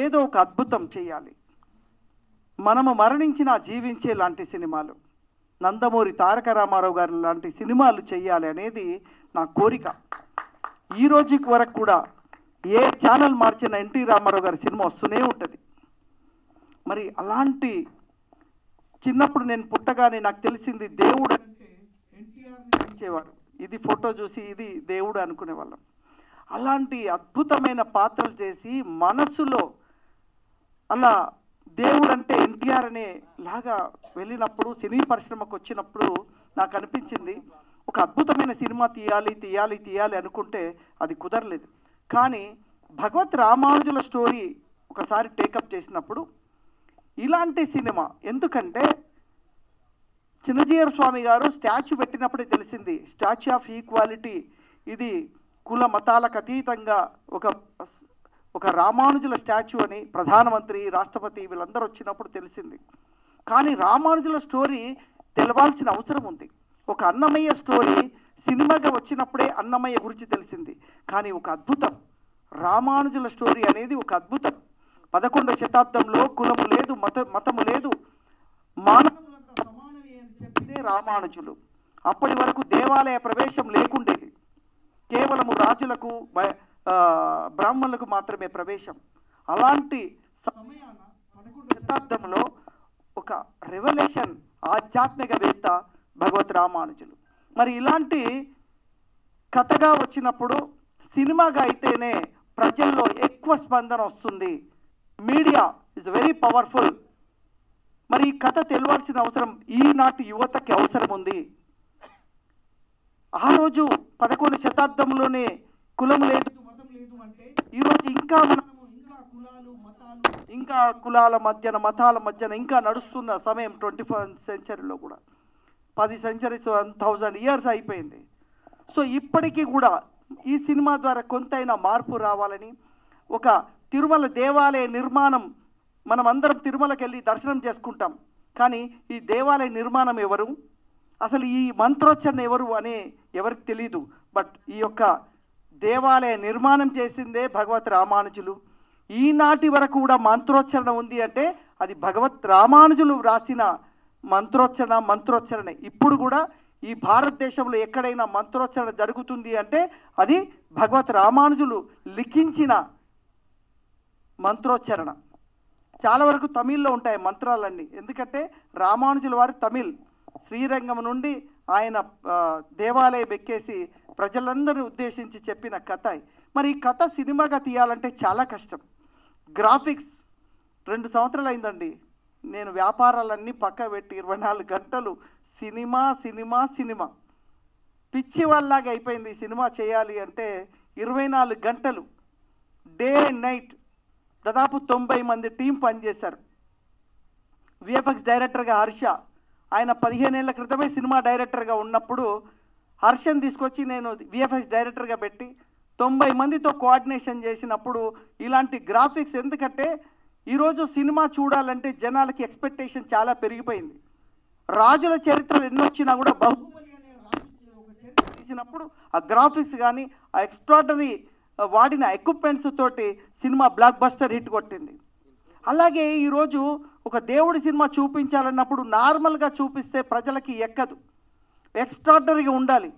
ఏదో ఒక అద్భుతం చేయాలి మనము మరణించిన జీవించే లాంటి సినిమాలు నందమూరి తారక రామారావు గారి లాంటి సినిమాలు చేయాలి అనేది నా కోరిక ఈ రోజుకి వరకు కూడా ఏ ఛానల్ మార్చిన ఎన్టీ రామారావు గారి సినిమా వస్తూనే ఉంటుంది మరి అలాంటి చిన్నప్పుడు నేను పుట్టగానే నాకు తెలిసింది దేవుడు అంటే ఎన్టీఆర్ ఇచ్చేవారు ఇది ఫోటో చూసి ఇది దేవుడు అనుకునేవాళ్ళం అలాంటి అద్భుతమైన పాత్రలు చేసి మనసులో అలా దేవుడు అంటే ఎన్టీఆర్ అనే లాగా వెళ్ళినప్పుడు సినీ పరిశ్రమకు వచ్చినప్పుడు నాకు అనిపించింది ఒక అద్భుతమైన సినిమా తీయాలి తీయాలి తీయాలి అనుకుంటే అది కుదరలేదు కానీ భగవత్ రామానుజుల స్టోరీ ఒకసారి టేకప్ చేసినప్పుడు ఇలాంటి సినిమా ఎందుకంటే చిన్నజీయర్ స్వామి గారు స్టాచ్యూ పెట్టినప్పుడే తెలిసింది స్టాచ్యూ ఆఫ్ ఈక్వాలిటీ ఇది కుల మతాలకు అతీతంగా ఒక ఒక రామానుజుల స్టాచ్యూ అని ప్రధానమంత్రి రాష్ట్రపతి వీళ్ళందరూ వచ్చినప్పుడు తెలిసింది కానీ రామానుజుల స్టోరీ తెలవాల్సిన అవసరం ఉంది ఒక అన్నమయ్య స్టోరీ సినిమాగా వచ్చినప్పుడే అన్నమయ్య గురించి తెలిసింది కానీ ఒక అద్భుతం రామానుజుల స్టోరీ అనేది ఒక అద్భుతం పదకొండవ శతాబ్దంలో కులము లేదు మత మతము లేదు మానవులంతా సమానమే అని చెప్పితే రామానుజులు అప్పటి వరకు దేవాలయ ప్రవేశం లేకుండేది కేవలము రాజులకు బ- ఆ, బ్రాహ్మణులకు మాత్రమే ప్రవేశం అలాంటి సమయాన పదకొండు శతాబ్దంలో ఒక రెవల్యూషన్ ఆధ్యాత్మికవేత్త భగవత్ రామానుజులు మరి ఇలాంటి కథగా వచ్చినప్పుడు సినిమాగా అయితేనే ప్రజల్లో ఎక్కువ స్పందన వస్తుంది మీడియా ఇస్ వెరీ పవర్ఫుల్ మరి ఈ కథ తెలియాల్సిన అవసరం ఈనాటి యువతకి అవసరం ఉంది ఆ రోజు పదకొండు శతాబ్దంలోనే కులం లేదు మతం లేదు అంటే ఈరోజు ఇంకా మనము ఇంకా కులాలు మతాలు ఇంకా కులాల మధ్యన మతాల మధ్యన ఇంకా నడుస్తున్న సమయం ట్వంటీ ఫస్ట్ సెంచరీలో కూడా పది సెంచరీస్ వన్ థౌజండ్ ఇయర్స్ అయిపోయింది సో ఇప్పటికీ కూడా ఈ సినిమా ద్వారా కొంతైనా మార్పు రావాలని ఒక తిరుమల దేవాలయ నిర్మాణం మనం అందరం తిరుమలకి వెళ్ళి దర్శనం చేసుకుంటాం కానీ ఈ దేవాలయ నిర్మాణం ఎవరు అసలు ఈ మంత్రోచ్చరణ ఎవరు అనే ఎవరికి తెలియదు బట్ ఈ యొక్క దేవాలయ నిర్మాణం చేసిందే భగవత్ రామానుజులు ఈనాటి వరకు కూడా మంత్రోచ్చరణ ఉంది అంటే అది భగవత్ రామానుజులు వ్రాసిన మంత్రోచ్చరణ మంత్రోచ్చరణ ఇప్పుడు కూడా ఈ భారతదేశంలో ఎక్కడైనా మంత్రోచ్చరణ జరుగుతుంది అంటే అది భగవత్ రామానుజులు లిఖించిన మంత్రోచ్చరణ చాలా వరకు తమిళ్లో ఉంటాయి మంత్రాలన్నీ ఎందుకంటే రామానుజుల వారు తమిళ్ శ్రీరంగం నుండి ఆయన ఆ, దేవాలయం ఎక్కేసి ప్రజలందరినీ ఉద్దేశించి చెప్పిన కథ మరి ఈ కథ సినిమాగా తీయాలంటే చాలా కష్టం గ్రాఫిక్స్ రెండు సంవత్సరాలు అయిందండి నేను వ్యాపారాలన్నీ పక్క పెట్టి ఇరవై నాలుగు గంటలు సినిమా సినిమా సినిమా పిచ్చి వాళ్ళలాగా అయిపోయింది ఈ సినిమా చేయాలి అంటే ఇరవై నాలుగు గంటలు డే అండ్ నైట్ దాదాపు తొంభై మంది టీం పనిచేశారు విఎఫ్ఎక్స్ డైరెక్టర్గా హర్ష ఆయన పదిహేనేళ్ల క్రితమే సినిమా డైరెక్టర్గా ఉన్నప్పుడు హర్షని తీసుకొచ్చి నేను విఎఫ్ఎక్స్ డైరెక్టర్గా పెట్టి తొంభై మందితో కోఆర్డినేషన్ చేసినప్పుడు ఇలాంటి గ్రాఫిక్స్ ఎందుకంటే ఈరోజు సినిమా చూడాలంటే జనాలకి ఎక్స్పెక్టేషన్ చాలా పెరిగిపోయింది రాజుల చరిత్రలు ఎన్ని వచ్చినా కూడా బాహుబలి అనే రాజు ఒక చరిత్ర తీసినప్పుడు ఆ గ్రాఫిక్స్ కానీ ఆ ఎక్స్ట్రాడనరీ వాడిన ఎక్విప్మెంట్స్ తోటి సినిమా బ్లాక్ బస్టర్ హిట్ కొట్టింది అలాగే ఈరోజు ఒక దేవుడి సినిమా చూపించాలన్నప్పుడు నార్మల్గా చూపిస్తే ప్రజలకి ఎక్కదు ఎక్స్ట్రాడనరీగా ఉండాలి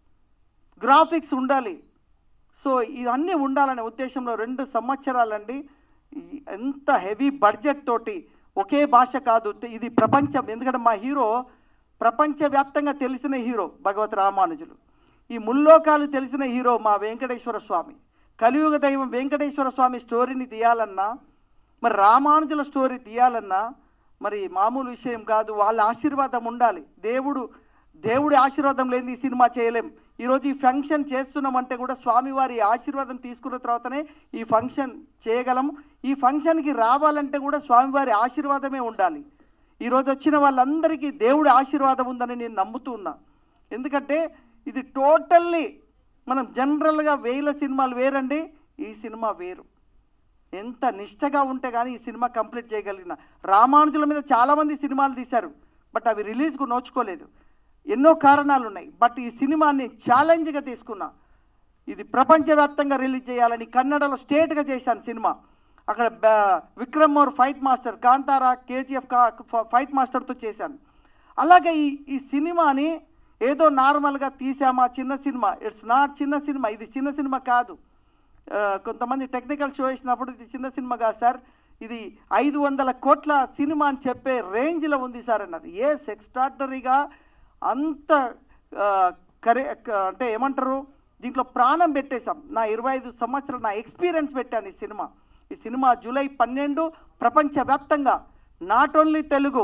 గ్రాఫిక్స్ ఉండాలి సో ఇవన్నీ ఉండాలనే ఉద్దేశంలో రెండు సంవత్సరాలండి ఈ ఎంత హెవీ బడ్జెట్ తోటి ఒకే భాష కాదు ఇది ప్రపంచం ఎందుకంటే మా హీరో ప్రపంచవ్యాప్తంగా తెలిసిన హీరో భగవత్ రామానుజులు ఈ ముల్లోకాలు తెలిసిన హీరో మా వెంకటేశ్వర స్వామి కలియుగ దైవం వెంకటేశ్వర స్వామి స్టోరీని తీయాలన్నా మరి రామానుజుల స్టోరీ తీయాలన్నా మరి మామూలు విషయం కాదు వాళ్ళ ఆశీర్వాదం ఉండాలి దేవుడు దేవుడి ఆశీర్వాదం లేని ఈ సినిమా చేయలేం ఈరోజు ఈ ఫంక్షన్ చేస్తున్నామంటే కూడా స్వామివారి ఆశీర్వాదం తీసుకున్న తర్వాతనే ఈ ఫంక్షన్ చేయగలం ఈ ఫంక్షన్కి రావాలంటే కూడా స్వామివారి ఆశీర్వాదమే ఉండాలి ఈరోజు వచ్చిన వాళ్ళందరికీ దేవుడి ఆశీర్వాదం ఉందని నేను నమ్ముతూ ఉన్నా ఎందుకంటే ఇది టోటల్లీ మనం జనరల్గా వేల సినిమాలు వేరండి ఈ సినిమా వేరు ఎంత నిష్టగా ఉంటే కానీ ఈ సినిమా కంప్లీట్ చేయగలిగిన రామానుజుల మీద చాలామంది సినిమాలు తీశారు బట్ అవి రిలీజ్కు నోచుకోలేదు ఎన్నో కారణాలు ఉన్నాయి బట్ ఈ సినిమాని ఛాలెంజ్గా తీసుకున్నా ఇది ప్రపంచవ్యాప్తంగా రిలీజ్ చేయాలని కన్నడలో స్టేట్గా చేశాను సినిమా అక్కడ బ- Vikram Mor fight master Kantara KGF fight మాస్టర్తో చేశాను అలాగే ఈ ఈ సినిమాని ఏదో నార్మల్గా తీసామా చిన్న సినిమా ఇట్స్ నాట్ చిన్న సినిమా ఇది చిన్న సినిమా కాదు ఆ, కొంతమంది టెక్నికల్ షో వేసినప్పుడు ఇది చిన్న సినిమా కాదు సార్ ఇది ఐదు వందల కోట్ల సినిమా అని చెప్పే రేంజ్లో ఉంది సార్ అన్నది ఏ ఎక్స్ట్రాడనరీగా అంత ఆ, కరే క- అంటే ఏమంటారు దీంట్లో ప్రాణం పెట్టేశాం నా ఇరవై ఐదు సంవత్సరాలు నా ఎక్స్పీరియన్స్ పెట్టాను ఈ సినిమా ఈ సినిమా జూలై పన్నెండు ప్రపంచవ్యాప్తంగా నాట్ ఓన్లీ తెలుగు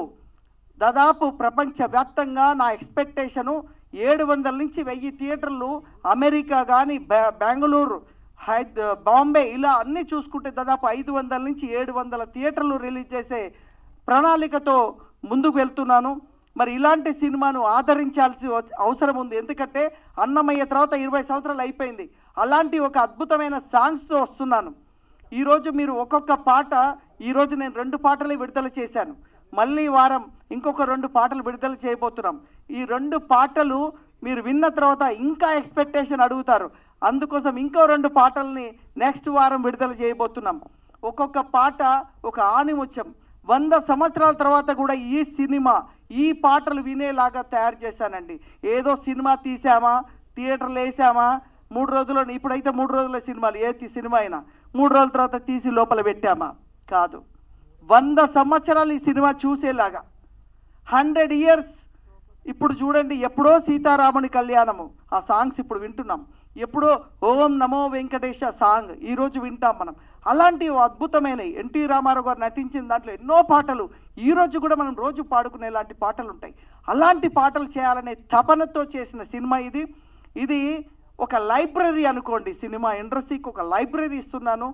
దాదాపు ప్రపంచవ్యాప్తంగా నా ఎక్స్పెక్టేషను ఏడు వందల నుంచి వెయ్యి థియేటర్లు అమెరికా కానీ బెంగళూరు హైద్ బాంబే ఇలా అన్నీ చూసుకుంటే దాదాపు ఐదు వందల నుంచి ఏడు వందల థియేటర్లు రిలీజ్ చేసే ప్రణాళికతో ముందుకు వెళ్తున్నాను మరి ఇలాంటి సినిమాను ఆదరించాల్సి వ- అవసరం ఉంది ఎందుకంటే అన్నమయ్య తర్వాత ఇరవై సంవత్సరాలు అయిపోయింది అలాంటి ఒక అద్భుతమైన సాంగ్స్తో వస్తున్నాను ఈరోజు మీరు ఒక్కొక్క పాట ఈరోజు నేను రెండు పాటలే విడుదల చేశాను మళ్ళీ వారం ఇంకొక రెండు పాటలు విడుదల చేయబోతున్నాం ఈ రెండు పాటలు మీరు విన్న తర్వాత ఇంకా ఎక్స్పెక్టేషన్ అడుగుతారు అందుకోసం ఇంకో రెండు పాటల్ని నెక్స్ట్ వారం విడుదల చేయబోతున్నాం ఒక్కొక్క పాట ఒక ఆణిముత్యం వంద సంవత్సరాల తర్వాత కూడా ఈ సినిమా ఈ పాటలు వినేలాగా తయారు చేశానండి ఏదో సినిమా తీసామా థియేటర్లు వేసామా మూడు రోజుల్లో ఇప్పుడైతే మూడు రోజుల సినిమాలు ఏ తి- సినిమా అయినా మూడు రోజుల తర్వాత తీసి లోపల పెట్టామా కాదు వంద సంవత్సరాలు ఈ సినిమా చూసేలాగా హండ్రెడ్ ఇయర్స్ ఇప్పుడు చూడండి ఎప్పుడో సీతారాముని కళ్యాణము ఆ సాంగ్స్ ఇప్పుడు వింటున్నాం ఎప్పుడో ఓం నమో వెంకటేశ సాంగ్ ఈరోజు వింటాం మనం అలాంటి ఓ అద్భుతమైన ఎన్టీ రామారావు గారు నటించిన దాంట్లో ఎన్నో పాటలు ఈ రోజు కూడా మనం రోజు పాడుకునే లాంటి పాటలు ఉంటాయి అలాంటి పాటలు చేయాలనే తపనతో చేసిన సినిమా ఇది ఇది ఒక లైబ్రరీ అనుకోండి సినిమా ఇండస్ట్రీకి ఒక లైబ్రరీ ఇస్తున్నాను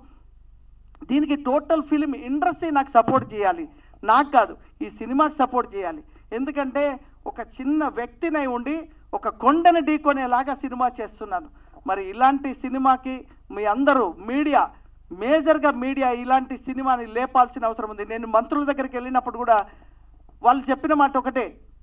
దీనికి టోటల్ ఫిలిం ఇండస్ట్రీ నాకు సపోర్ట్ చేయాలి నాకు కాదు ఈ సినిమాకి సపోర్ట్ చేయాలి ఎందుకంటే ఒక చిన్న వ్యక్తినై ఉండి ఒక కొండని ఢీకొనేలాగా సినిమా చేస్తున్నాను మరి ఇలాంటి సినిమాకి మీ అందరూ మీడియా మేజర్గా మీడియా ఇలాంటి సినిమాని లేపాల్సిన అవసరం ఉంది నేను మంత్రుల దగ్గరికి వెళ్ళినప్పుడు కూడా వాళ్ళు చెప్పిన మాట ఒకటే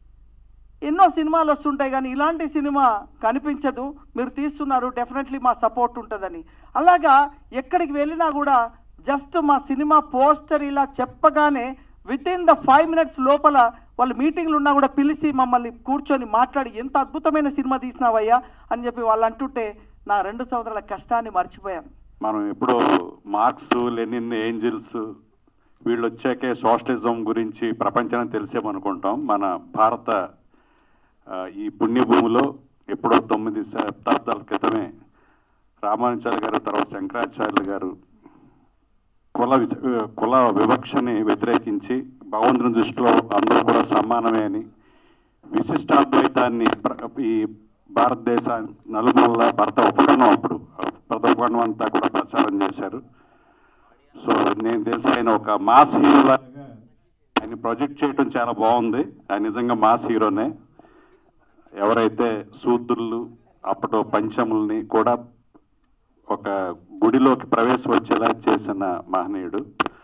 ఎన్నో సినిమాలు వస్తుంటాయి కానీ ఇలాంటి సినిమా కనిపించదు మీరు తీస్తున్నారు డెఫినెట్లీ మా సపోర్ట్ ఉంటుందని అలాగా ఎక్కడికి వెళ్ళినా కూడా జస్ట్ మా సినిమా పోస్టర్ ఇలా చెప్పగానే with in the five minutes లోపల వాళ్ళు మీటింగ్లు ఉన్నా కూడా పిలిచి మమ్మల్ని కూర్చొని మాట్లాడి ఎంత అద్భుతమైన సినిమా తీసినావయ్యా అని చెప్పి వాళ్ళు అంటుంటే నా రెండు సంవత్సరాల కష్టాన్ని మర్చిపోయాను మనం ఎప్పుడో మార్క్స్ లెనిన్ ఏంజిల్స్ వీళ్ళు వచ్చాకే సోషలిజం గురించి ప్రపంచానికి తెలిసేమనుకుంటాం మన భారత ఆ, ఈ పుణ్యభూమిలో ఎప్పుడో తొమ్మిది శతాబ్దాల క్రితమే రామానుచార్య గారు తర్వాత శంకరాచార్యులు గారు కుల విచ- కుల వివక్షని వ్యతిరేకించి భగవంతుని దృష్టిలో అందరూ కూడా సమానమే అని విశిష్టాద్వైతాన్ని ప్ర- ఈ భారతదేశ నలుమూల భరత ఉపకరణం అప్పుడు భరత ఉపకరణం అంతా కూడా ప్రచారం చేశారు సో నేను తెలిసి ఆయన ఒక మాస్ హీరోలా ఆయన ప్రొజెక్ట్ చేయడం చాలా బాగుంది ఆయన నిజంగా మాస్ హీరోనే ఎవరైతే శూద్రులు అప్పటి పంచముల్ని కూడా ఒక గుడిలోకి ప్రవేశం వచ్చేలా చేసిన మహనీయుడు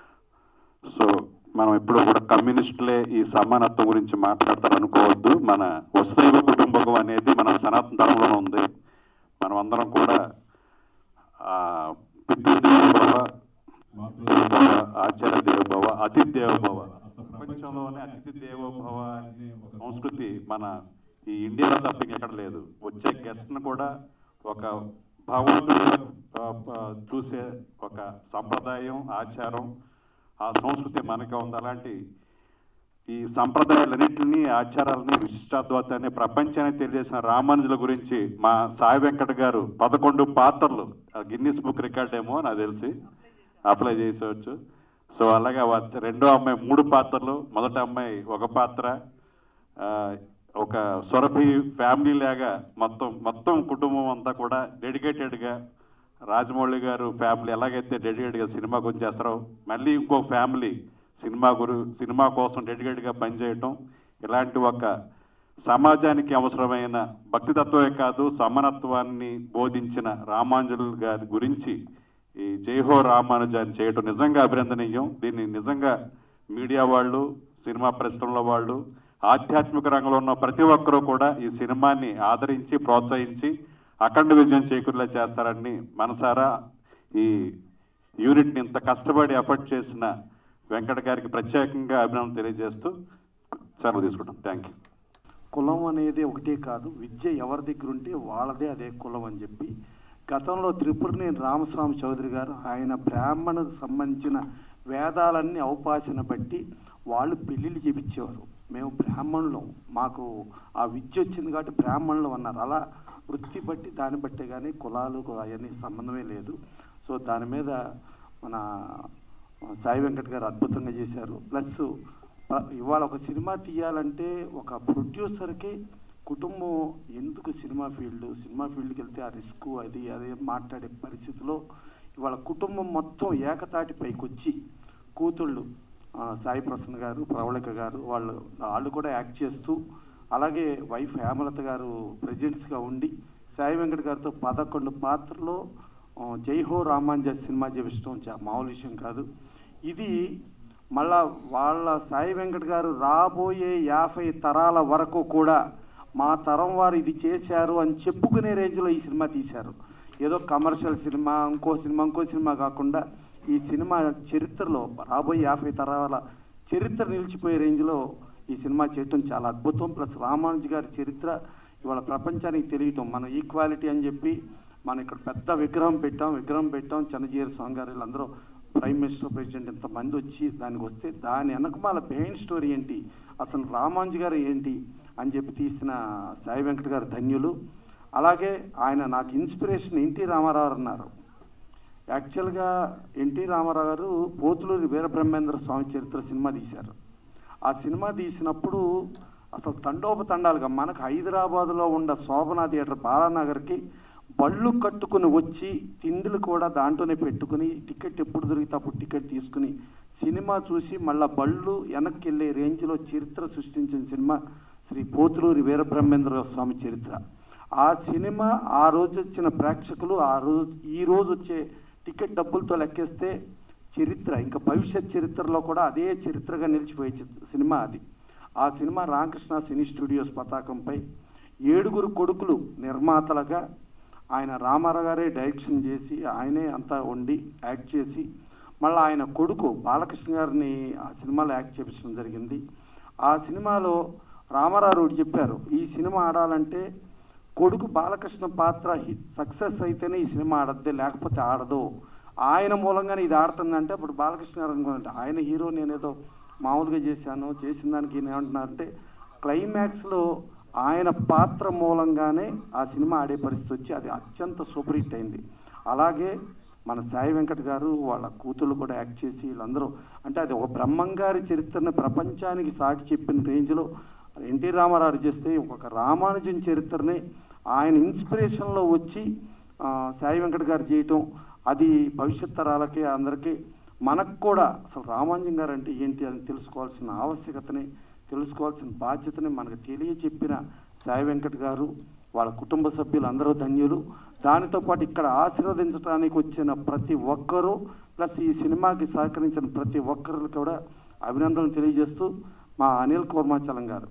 సో మనం ఎప్పుడు కూడా కమ్యూనిస్టులే ఈ సమానత్వం గురించి మాట్లాడతారు అనుకోవద్దు మన వసుదైవ కుటుంబకం అనేది మన సనాతన ధర్మంలో ఉంది మనం అందరం కూడా ఆ, పితృదేవోభవ మాతృదేవోభవ ఆచార్య దేవోభవ అతిథి దేవోభవ ప్రపంచంలోనే అతిథి దేవోభవ అనే ఒక సంస్కృతి మన ఈ ఇండియాలో తప్ప ఎక్కడ లేదు వచ్చే గెస్ట్ను కూడా ఒక భగవంతుడు ఆ, ఆ, చూసే ఒక సంప్రదాయం ఆచారం ఆ సంస్కృతి మనకే ఉంది అలాంటి ఈ సంప్రదాయాలన్నింటినీ ఆచారాలని విశిష్టాద్వైతాన్ని ప్రపంచానికి తెలియజేసిన రామానుజుల గురించి మా సాయి వెంకట గారు పదకొండు పాత్రలు ఆ గిన్నిస్ బుక్ రికార్డ్ ఏమో నాకు తెలిసి అప్లై చేసేవచ్చు సో అలాగే వా- రెండో అమ్మాయి మూడు పాత్రలు మొదటి అమ్మాయి ఒక పాత్ర ఆ, ఒక సొరభి ఫ్యామిలీ లాగా మొత్తం మొత్తం కుటుంబం అంతా కూడా డెడికేటెడ్గా రాజమౌళి గారు ఫ్యామిలీ ఎలాగైతే డెడికేట్గా సినిమా గురించి చేస్తారో మళ్ళీ ఇంకో ఫ్యామిలీ సినిమా గురు సినిమా కోసం డెడికేట్గా పనిచేయటం ఇలాంటి ఒక సమాజానికి అవసరమైన భక్తితత్వమే కాదు సమానత్వాన్ని బోధించిన రామానుజులు గారి గురించి ఈ జైహో రామానుజాన్ని చేయటం నిజంగా అభినందనీయం దీన్ని నిజంగా మీడియా వాళ్ళు సినిమా పరిశ్రమల వాళ్ళు ఆధ్యాత్మిక రంగంలో ఉన్న ప్రతి ఒక్కరూ కూడా ఈ సినిమాని ఆదరించి ప్రోత్సహించి అఖండ విజయం చేకూరేలా చేస్తారని మనసారా ఈ యూనిట్ని ఇంత కష్టపడి ఎఫర్ట్ చేసిన వెంకట గారికి ప్రత్యేకంగా అభినందన తెలియజేస్తూ సెలవు తీసుకుంటాం థ్యాంక్ యూ కులం అనేది ఒకటే కాదు విద్య ఎవరి దగ్గర ఉంటే వాళ్ళదే అదే కులం అని చెప్పి గతంలో త్రిపురనేని రామస్వామి చౌదరి గారు ఆయన బ్రాహ్మణకు సంబంధించిన వేదాలన్నీ అవపాసన బట్టి వాళ్ళు పెళ్ళిళ్ళు చేపించేవారు మేము బ్రాహ్మణులం మాకు ఆ విద్య వచ్చింది కాబట్టి బ్రాహ్మణులు అన్నారు అలా వృత్తి బట్టి దాన్ని బట్టే కానీ కులాలు అవన్నీ సంబంధమే లేదు సో దాని మీద మన సాయి వెంకట్ గారు అద్భుతంగా చేశారు ప్లస్ ప- ఇవాళ ఒక సినిమా తీయాలంటే ఒక ప్రొడ్యూసర్కి కుటుంబం ఎందుకు సినిమా ఫీల్డ్ సినిమా ఫీల్డ్కి వెళ్తే ఆ రిస్క్ అది అదే మాట్లాడే పరిస్థితిలో ఇవాళ కుటుంబం మొత్తం ఏకతాటి పైకి వచ్చి కూతుళ్ళు ఆ, సాయి ప్రసన్న గారు ప్రవళిక గారు వాళ్ళు వాళ్ళు కూడా యాక్ట్ చేస్తూ అలాగే వైఫ్ హేమలత గారు ప్రెసిడెంట్స్గా ఉండి సాయి వెంకట్ గారితో పదకొండు పాత్రలో ఆ, జై హో రామాంజ సినిమా చేపించడం చా- మామూలు విషయం కాదు ఇది మళ్ళా వాళ్ళ సాయి వెంకట్ గారు రాబోయే యాభై తరాల వరకు కూడా మా తరం వారు ఇది చేశారు అని చెప్పుకునే రేంజ్లో ఈ సినిమా తీశారు ఏదో కమర్షియల్ సినిమా ఇంకో సినిమా ఇంకో సినిమా కాకుండా ఈ సినిమా చరిత్రలో రాబోయే యాభై తరాల చరిత్ర నిలిచిపోయే రేంజ్లో ఈ సినిమా చేయటం చాలా అద్భుతం ప్లస్ రామానుజు గారి చరిత్ర ఇవాళ ప్రపంచానికి తెలియటం మన ఈక్వాలిటీ అని చెప్పి మనం ఇక్కడ పెద్ద విగ్రహం పెట్టాం విగ్రహం పెట్టాం చన్నజీరి స్వామి గారు వీళ్ళందరూ ప్రైమ్ మినిస్టర్ ప్రెసిడెంట్ ఇంతమంది వచ్చి దానికి వస్తే దాని వెనకమాల మెయిన్ స్టోరీ ఏంటి అసలు రామాంజు గారు ఏంటి అని చెప్పి తీసిన సాయి వెంకట గారు ధన్యులు అలాగే ఆయన నాకు ఇన్స్పిరేషన్ ఎన్టీ రామారావు అన్నారు యాక్చువల్గా ఎన్టీ రామారావు గారు పోతులూరి వీరబ్రహ్మేంద్ర స్వామి చరిత్ర సినిమా తీశారు ఆ సినిమా తీసినప్పుడు అసలు తండోపతండాలుగా మనకు హైదరాబాద్లో ఉన్న శోభనా థియేటర్ బాలానగర్కి బళ్ళు కట్టుకుని వచ్చి తిండులు కూడా దాంట్లోనే పెట్టుకుని టికెట్ ఎప్పుడు దొరికితే అప్పుడు టికెట్ తీసుకుని సినిమా చూసి మళ్ళా బళ్ళు వెనక్కి వెళ్ళే రేంజ్లో చరిత్ర సృష్టించిన సినిమా శ్రీ పోతులూరి వీరబ్రహ్మేంద్ర స్వామి చరిత్ర ఆ సినిమా ఆ రోజు వచ్చిన ప్రేక్షకులు ఆ రోజు ఈ రోజు వచ్చే టికెట్ డబ్బులతో లెక్కేస్తే చరిత్ర ఇంకా భవిష్యత్ చరిత్రలో కూడా అదే చరిత్రగా నిలిచిపోయే చిత్ర- సినిమా అది ఆ సినిమా రామకృష్ణ సినీ స్టూడియోస్ పతాకంపై ఏడుగురు కొడుకులు నిర్మాతలుగా ఆయన రామారావు గారే డైరెక్షన్ చేసి ఆయనే అంతా వండి యాక్ట్ చేసి మళ్ళీ ఆయన కొడుకు బాలకృష్ణ గారిని ఆ సినిమాలో యాక్ట్ చేపించడం జరిగింది ఆ సినిమాలో రామారావు ఒకటి చెప్పారు ఈ సినిమా ఆడాలంటే కొడుకు బాలకృష్ణ పాత్ర సక్సెస్ అయితేనే ఈ సినిమా ఆడద్దే లేకపోతే ఆడదు ఆయన మూలంగానే ఇది ఆడుతుందంటే అప్పుడు బాలకృష్ణ గారు అనుకుంటే ఆయన హీరో నేనేదో మామూలుగా చేశాను చేసిన దానికి ఈయన ఏమంటున్నారంటే క్లైమాక్స్లో ఆయన పాత్ర మూలంగానే ఆ సినిమా ఆడే పరిస్థితి వచ్చి అది అత్యంత సూపర్ హిట్ అయింది అలాగే మన సాయి వెంకట్ గారు వాళ్ళ కూతుళ్ళు కూడా యాక్ట్ చేసి వీళ్ళందరూ అంటే అది ఒక బ్రహ్మంగారి చరిత్రను ప్రపంచానికి సాటి చెప్పిన రేంజ్లో ఎన్టీ రామారావు చేస్తే ఒక రామానుజన్ చరిత్రని ఆయన ఇన్స్పిరేషన్లో వచ్చి ఆ, సాయి వెంకట్ గారు చేయటం అది భవిష్యత్ తరాలకి అందరికీ మనకు కూడా అసలు రామానుజన్ గారు అంటే ఏంటి అని తెలుసుకోవాల్సిన ఆవశ్యకతని తెలుసుకోవాల్సిన బాధ్యతని మనకు తెలియచెప్పిన సాయి వెంకట్ గారు వాళ్ళ కుటుంబ సభ్యులు అందరూ ధన్యులు దానితో పాటు ఇక్కడ ఆశీర్వదించడానికి వచ్చిన ప్రతి ఒక్కరూ ప్లస్ ఈ సినిమాకి సహకరించిన ప్రతి ఒక్కరికి కూడా అభినందనలు తెలియజేస్తూ మా అనిల్ కోర్మాచలం గారు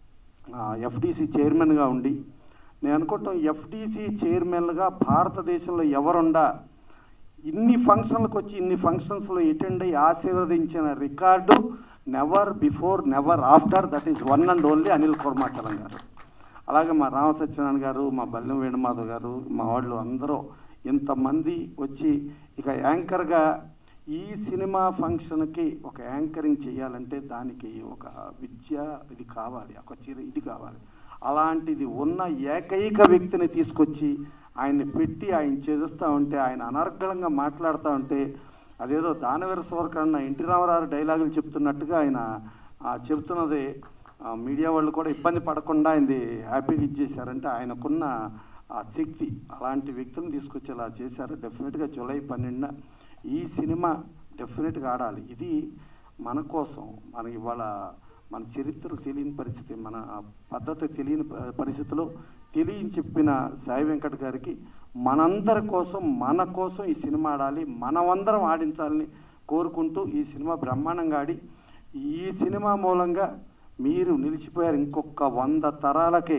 ఎఫ్డిసి చైర్మన్గా ఉండి నేను అనుకుంటాం ఎఫ్డిసి చైర్మన్గా భారతదేశంలో ఎవరుండా ఇన్ని ఫంక్షన్లకు వచ్చి ఇన్ని ఫంక్షన్స్లో అటెండ్ అయ్యి ఆశీర్వదించిన record never before never after that is one and only Anil Kormachalam గారు అలాగే మా రామ సత్యనారాయణ గారు మా బల్లెం వేణుమాధవ్ గారు మా వాళ్ళు అందరూ ఇంతమంది వచ్చి ఇక యాంకర్గా ఈ సినిమా ఫంక్షన్కి ఒక యాంకరింగ్ చేయాలంటే దానికి ఒక విద్య ఇది కావాలి ఒక చిర ఇది కావాలి అలాంటిది ఉన్న ఏకైక వ్యక్తిని తీసుకొచ్చి ఆయన్ని పెట్టి ఆయన చేస్తూ ఉంటే ఆయన అనర్గళంగా మాట్లాడుతూ ఉంటే అదేదో దానవీర సోరకన్న ఎన్టీ రామారావు డైలాగులు చెప్తున్నట్టుగా ఆయన ఆ, చెప్తున్నది ఆ, మీడియా వాళ్ళు కూడా ఇబ్బంది పడకుండా ఆయనది హ్యాపీగా ఇచ్చేశారంటే ఆయనకున్న ఆ శక్తి అలాంటి వ్యక్తులను తీసుకొచ్చేలా చేశారు డెఫినెట్గా జూలై పన్నెండున ఈ సినిమా డెఫినెట్గా ఆడాలి ఇది మన కోసం మన ఇవాళ మన చరిత్ర తెలియని పరిస్థితి మన పద్ధతి తెలియని ప- పరిస్థితిలో తెలియని చెప్పిన సాయి వెంకట్ గారికి మనందరి కోసం మన కోసం ఈ సినిమా ఆడాలి మనమందరం ఆడించాలని కోరుకుంటూ ఈ సినిమా బ్రహ్మాండంగా ఆడి ఈ సినిమా మూలంగా మీరు నిలిచిపోయారు ఇంకొక వంద తరాలకే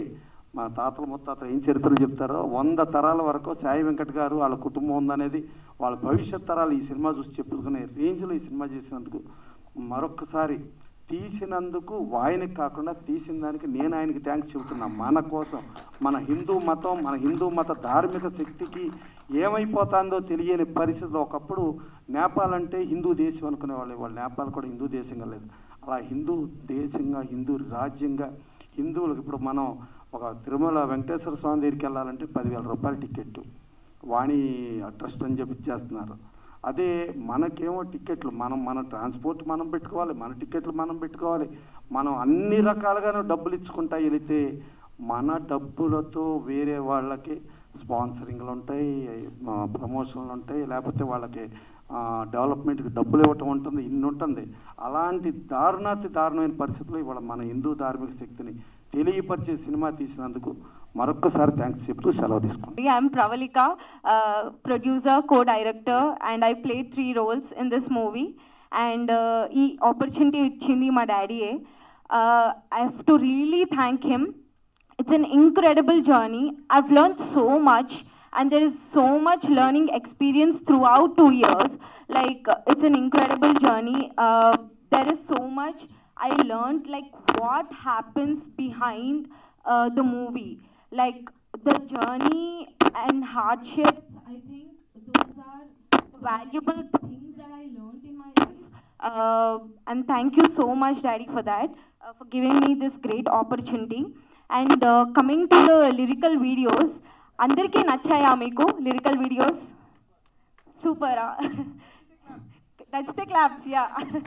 మా తాతల ముత్తాతలు ఏం చరిత్రలు చెప్తారో వంద తరాల వరకు సాయి వెంకట్ గారు వాళ్ళ కుటుంబం ఉందనేది వాళ్ళ భవిష్యత్ తరాలు ఈ సినిమా చూసి చెప్పుకునే రేంజ్లో ఈ సినిమా చేసినందుకు మరొక్కసారి తీసినందుకు ఆయనకి కాకుండా తీసిన దానికి నేను ఆయనకి థ్యాంక్స్ చెబుతున్నా మన కోసం మన హిందూ మతం మన హిందూ మత ధార్మిక శక్తికి ఏమైపోతుందో తెలియని పరిస్థితిలో ఒకప్పుడు నేపాల్ అంటే హిందూ దేశం అనుకునే వాళ్ళు వాళ్ళు నేపాల్ కూడా హిందూ దేశంగా లేదు అలా హిందూ దేశంగా హిందూ రాజ్యంగా హిందువులకు ఇప్పుడు మనం ఒక తిరుమల వెంకటేశ్వర స్వామి దగ్గరికి వెళ్ళాలంటే పదివేల రూపాయల టికెట్ వాణి ట్రస్ట్ అని చెప్పి చేస్తున్నారు అదే మనకేమో టికెట్లు మనం మన ట్రాన్స్పోర్ట్ మనం పెట్టుకోవాలి మన టికెట్లు మనం పెట్టుకోవాలి మనం అన్ని రకాలుగాను డబ్బులు ఇచ్చుకుంటా వెళితే మన డబ్బులతో వేరే వాళ్ళకి స్పాన్సరింగ్లు ఉంటాయి ఆ, ప్రమోషన్లు ఉంటాయి లేకపోతే వాళ్ళకి ఆ, డెవలప్మెంట్కి డబ్బులు ఇవ్వటం ఉంటుంది ఇన్ని ఉంటుంది అలాంటి దారుణాతి దారుణమైన పరిస్థితుల్లో ఇవాళ మన హిందూ ధార్మిక శక్తిని తెలియపరిచే సినిమా తీసినందుకు మరొక్కసారి థ్యాంక్స్ చెప్తూ సెలవు తీసుకుంటాను I'm Pravalika, uh, producer, co-director, and I played three roles in this movie. And uh, ఈ opportunity ఇచ్చింది మా డాడీయే I have to really thank him. It's an incredible journey. I've learned so much, and there is so much learning experience throughout two years. Like uh, it's an incredible journey. Uh, there is so much I learned, like what happens behind uh, the movie, like the journey and hardships. I think those are valuable things that I learned in my life. Uh, and thank you so much, Daddy, for that, uh, for giving me this great opportunity. And uh, coming to the lyrical videos, అందరికీ నచ్చాయా మీకు lyrical videos సూపరా నచ్చితే claps yeah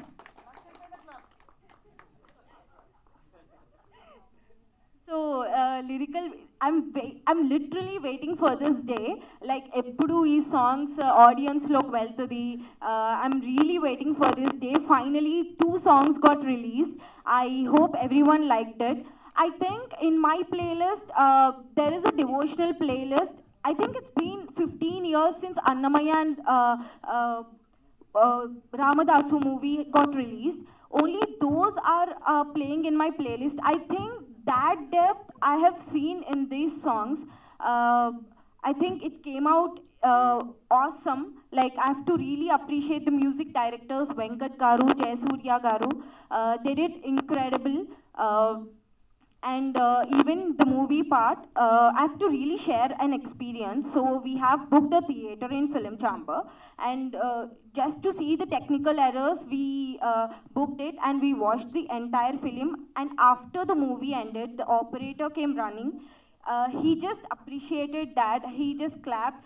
so lyrical I'm I'm literally waiting for this day like ఎప్పుడు ఈ songs ఆడియన్స్లోకి వెళ్తుంది I'm really waiting for this day finally two songs got release I hope everyone like that I think in my playlist, uh, there is a devotional playlist. I think it's been 15 years since Annamaya and uh, uh, uh, Ramadasu movie got released. Only those are uh, playing in my playlist. I think that depth I have seen in these songs. Uh, I think it came out uh, awesome. Like I have to really appreciate the music directors Venkat Garu, Jayasurya Garu. Uh, they did incredible. Uh, and uh, even the movie part, uh, I have to really share an experience. So we have booked a theater in Film Chamber, and uh, just to see the technical errors, we uh, booked it and we watched the entire film. And after the movie ended, the operator came running. Uh, he just appreciated that. He just clapped.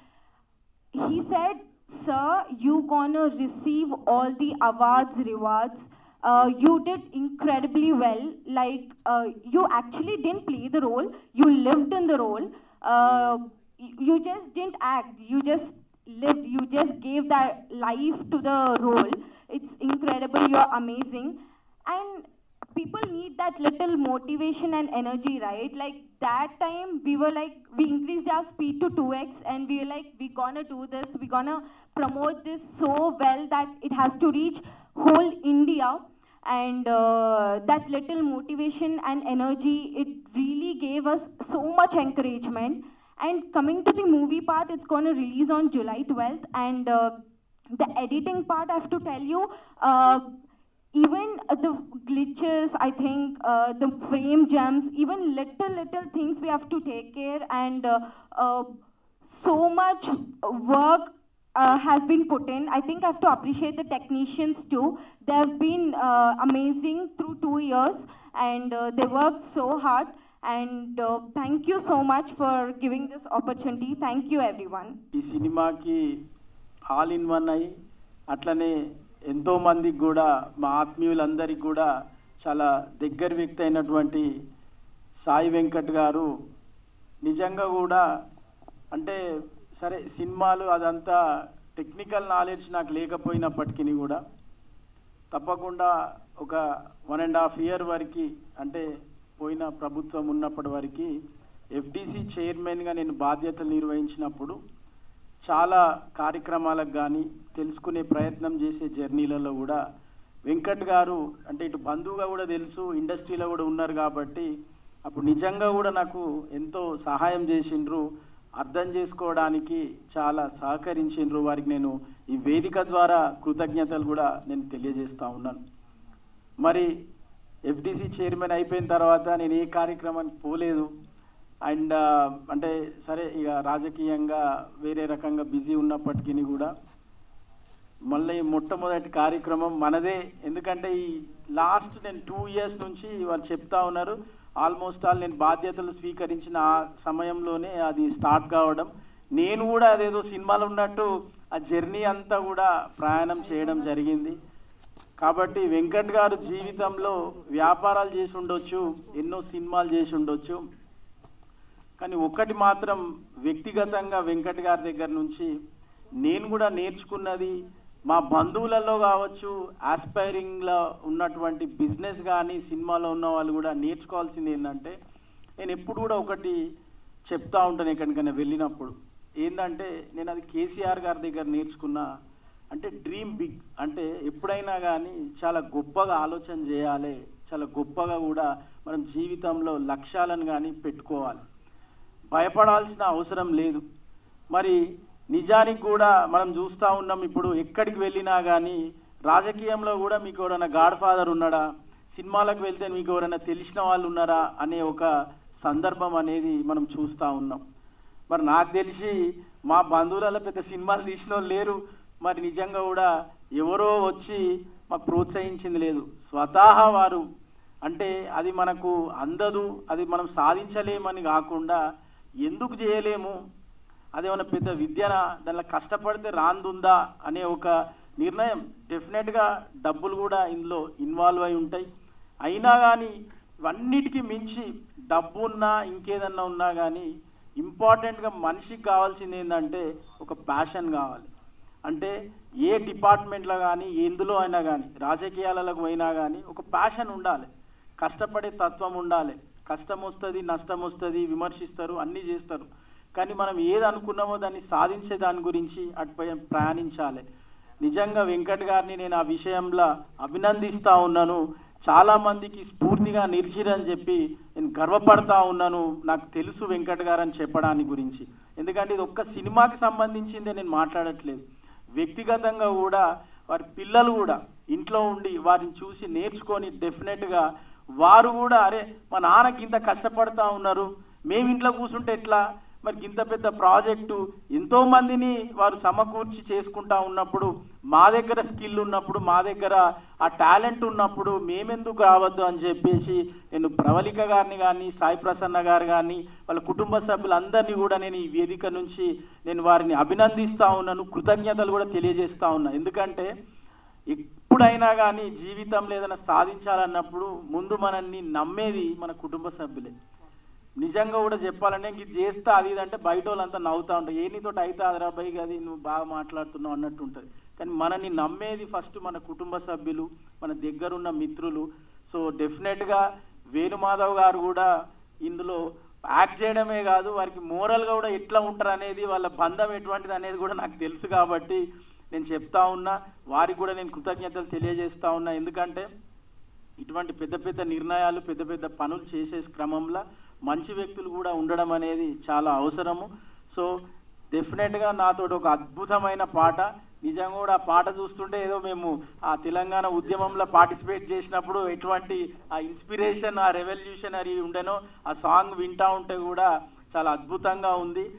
He said, "Sir, you gonna receive all the awards, rewards." uh, you did incredibly well. Like uh, you actually didn't play the role; you lived in the role. Uh, y- you just didn't act. You just lived. You just gave that life to the role. It's incredible. You're amazing, and people need that little motivation and energy, right? Like that time, we were like, we increased our speed to 2x, and we were like, we're gonna do this. We're gonna promote this so well that it has to reach whole India. And uh, that little motivation and energy, it really gave us so much encouragement. And coming to the movie part, it's going to release on July 12th. And uh, the editing part, I have to tell you, uh, even uh, the glitches, I think, uh, the frame jumps, even little, little things we have to take care. And uh, uh, so much work uh, has been put in. I think I have to appreciate the technicians too. They have been uh, amazing through two years and uh, they worked so hard. And uh, thank you so much for giving this opportunity. Thank you, everyone. ఈ సినిమాకి all in one అయి అట్లనే ఎంతో మందికి కూడా మా ఆత్మీయులందరికీ కూడా చాలా దగ్గర వ్యక్తి అయినటువంటి సాయి వెంకట్ గారు నిజంగా కూడా అంటే సరే సినిమాలు అదంతా టెక్నికల్ నాలెడ్జ్ నాకు లేకపోయినప్పటికీ కూడా తప్పకుండా ఒక వన్ అండ్ హాఫ్ ఇయర్ వరకు అంటే పోయిన ప్రభుత్వం ఉన్నప్పటి వరకు ఎఫ్డిసి చైర్మన్గా నేను బాధ్యతలు నిర్వహించినప్పుడు చాలా కార్యక్రమాలకు కానీ తెలుసుకునే ప్రయత్నం చేసే జర్నీలలో కూడా వెంకట్ గారు అంటే ఇటు బంధువుగా కూడా తెలుసు ఇండస్ట్రీలో కూడా ఉన్నారు కాబట్టి అప్పుడు నిజంగా కూడా నాకు ఎంతో సహాయం చేసిండ్రు అర్థం చేసుకోవడానికి చాలా సహకరించిండ్రు వారికి నేను ఈ వేదిక ద్వారా కృతజ్ఞతలు కూడా నేను తెలియజేస్తా ఉన్నాను మరి ఎఫ్డిసి చైర్మన్ అయిపోయిన తర్వాత నేను ఏ కార్యక్రమానికి పోలేదు అండ్ అంటే సరే ఇక రాజకీయంగా వేరే రకంగా బిజీ ఉన్నప్పటికీ కూడా మళ్ళీ మొట్టమొదటి కార్యక్రమం మనదే ఎందుకంటే ఈ లాస్ట్ నేను టూ ఇయర్స్ నుంచి వాళ్ళు చెప్తా ఉన్నారు ఆల్మోస్ట్ ఆల్ నేను బాధ్యతలు స్వీకరించిన ఆ సమయంలోనే అది స్టార్ట్ కావడం నేను కూడా అదేదో సినిమాలో ఉన్నట్టు ఆ జర్నీ అంతా కూడా ప్రయాణం చేయడం జరిగింది కాబట్టి వెంకట్ గారు జీవితంలో వ్యాపారాలు చేసి ఉండొచ్చు ఎన్నో సినిమాలు చేసి ఉండొచ్చు కానీ ఒక్కటి మాత్రం వ్యక్తిగతంగా వెంకట్ గారి దగ్గర నుంచి నేను కూడా నేర్చుకున్నది మా బంధువులలో కావచ్చు ఆస్పైరింగ్లో ఉన్నటువంటి బిజినెస్ కానీ సినిమాలో ఉన్న వాళ్ళు కూడా నేర్చుకోవాల్సింది ఏంటంటే నేను ఎప్పుడు కూడా ఒకటి చెప్తా ఉంటాను ఎక్కడికైనా వెళ్ళినప్పుడు ఏంటంటే నేను అది కేసీఆర్ గారి దగ్గర నేర్చుకున్న అంటే డ్రీమ్ బిగ్ అంటే ఎప్పుడైనా కానీ చాలా గొప్పగా ఆలోచన చేయాలి చాలా గొప్పగా కూడా మనం జీవితంలో లక్ష్యాలను కానీ పెట్టుకోవాలి భయపడాల్సిన అవసరం లేదు మరి నిజానికి కూడా మనం చూస్తూ ఉన్నాం ఇప్పుడు ఎక్కడికి వెళ్ళినా కానీ రాజకీయంలో కూడా మీకు ఎవరైనా గాడ్ ఫాదర్ ఉన్నాడా సినిమాలకు వెళ్తే మీకు ఎవరైనా తెలిసిన వాళ్ళు ఉన్నారా అనే ఒక సందర్భం అనేది మనం చూస్తూ ఉన్నాం మరి నాకు తెలిసి మా బంధువులలో పెద్ద సినిమాలు తీసిన వాళ్ళు లేరు మరి నిజంగా కూడా ఎవరో వచ్చి మాకు ప్రోత్సహించింది లేదు స్వతహా వారు అంటే అది మనకు అందదు అది మనం సాధించలేమని కాకుండా ఎందుకు చేయలేము అదేమన్నా పెద్ద విద్యన దానిలో కష్టపడితే రాందుందా అనే ఒక నిర్ణయం డెఫినెట్గా డబ్బులు కూడా ఇందులో ఇన్వాల్వ్ అయి ఉంటాయి అయినా కానీ ఇవన్నిటికీ మించి డబ్బు ఉన్నా ఇంకేదన్నా ఉన్నా కానీ ఇంపార్టెంట్గా మనిషికి కావాల్సింది ఏంటంటే ఒక ప్యాషన్ కావాలి అంటే ఏ డిపార్ట్మెంట్లో కానీ ఎందులో అయినా కానీ రాజకీయాలకు పోయినా కానీ ఒక ప్యాషన్ ఉండాలి కష్టపడే తత్వం ఉండాలి కష్టం వస్తుంది నష్టం వస్తుంది విమర్శిస్తారు అన్నీ చేస్తారు కానీ మనం ఏది అనుకున్నామో దాన్ని సాధించే దాని గురించి అటుపై ప్రయాణించాలి నిజంగా వెంకట్ గారిని నేను ఆ విషయంలో అభినందిస్తా ఉన్నాను చాలా మందికి స్ఫూర్తిగా నిలిచిరని చెప్పి నేను గర్వపడతా ఉన్నాను నాకు తెలుసు వెంకట్ గారు అని చెప్పడానికి గురించి ఎందుకంటే ఇది ఒక్క సినిమాకి సంబంధించిందే నేను మాట్లాడట్లేదు వ్యక్తిగతంగా కూడా వారి పిల్లలు కూడా ఇంట్లో ఉండి వారిని చూసి నేర్చుకొని డెఫినెట్గా వారు కూడా అరే మా నాన్నకి ఇంత కష్టపడతా ఉన్నారు మేము ఇంట్లో కూర్చుంటే ఎట్లా మరి ఇంత పెద్ద ప్రాజెక్టు ఎంతో మందిని వారు సమకూర్చి చేసుకుంటా ఉన్నప్పుడు మా దగ్గర స్కిల్ ఉన్నప్పుడు మా దగ్గర ఆ టాలెంట్ ఉన్నప్పుడు మేమెందుకు రావద్దు అని చెప్పేసి నేను ప్రవళిక గారిని కానీ సాయి ప్రసన్న గారు కానీ వాళ్ళ కుటుంబ సభ్యులందరినీ కూడా నేను ఈ వేదిక నుంచి నేను వారిని అభినందిస్తా ఉన్నాను కృతజ్ఞతలు కూడా తెలియజేస్తా ఉన్నా ఎందుకంటే ఎప్పుడైనా కానీ జీవితంలో ఏదైనా సాధించాలన్నప్పుడు ముందు మనల్ని నమ్మేది మన కుటుంబ సభ్యులే నిజంగా కూడా చెప్పాలంటే ఇంక ఇది చేస్తా అది ఇది అంటే బయట వాళ్ళంతా నవ్వుతా ఉంటారు ఏ నీతో అయితే అదరా బై అది నువ్వు బాగా మాట్లాడుతున్నావు అన్నట్టు ఉంటుంది కానీ మనని నమ్మేది ఫస్ట్ మన కుటుంబ సభ్యులు మన దగ్గరున్న మిత్రులు సో డెఫినెట్గా వేణుమాధవ్ గారు కూడా ఇందులో యాక్ట్ చేయడమే కాదు వారికి మోరల్గా కూడా ఎట్లా ఉంటారు అనేది వాళ్ళ బంధం ఎటువంటిది అనేది కూడా నాకు తెలుసు కాబట్టి నేను చెప్తా ఉన్నా వారికి కూడా నేను కృతజ్ఞతలు తెలియజేస్తా ఉన్నా ఎందుకంటే ఇటువంటి పెద్ద పెద్ద నిర్ణయాలు పెద్ద పెద్ద పనులు చేసే క్రమంలో మంచి వ్యక్తులు కూడా ఉండడం అనేది చాలా అవసరము సో డెఫినెట్గా నాతో ఒక అద్భుతమైన పాట నిజంగా కూడా ఆ పాట చూస్తుంటే ఏదో మేము ఆ తెలంగాణ ఉద్యమంలో పార్టిసిపేట్ చేసినప్పుడు ఎటువంటి ఆ ఇన్స్పిరేషన్ ఆ రెవల్యూషనరీ ఉండేనో ఆ సాంగ్ వింటా ఉంటే కూడా చాలా అద్భుతంగా ఉంది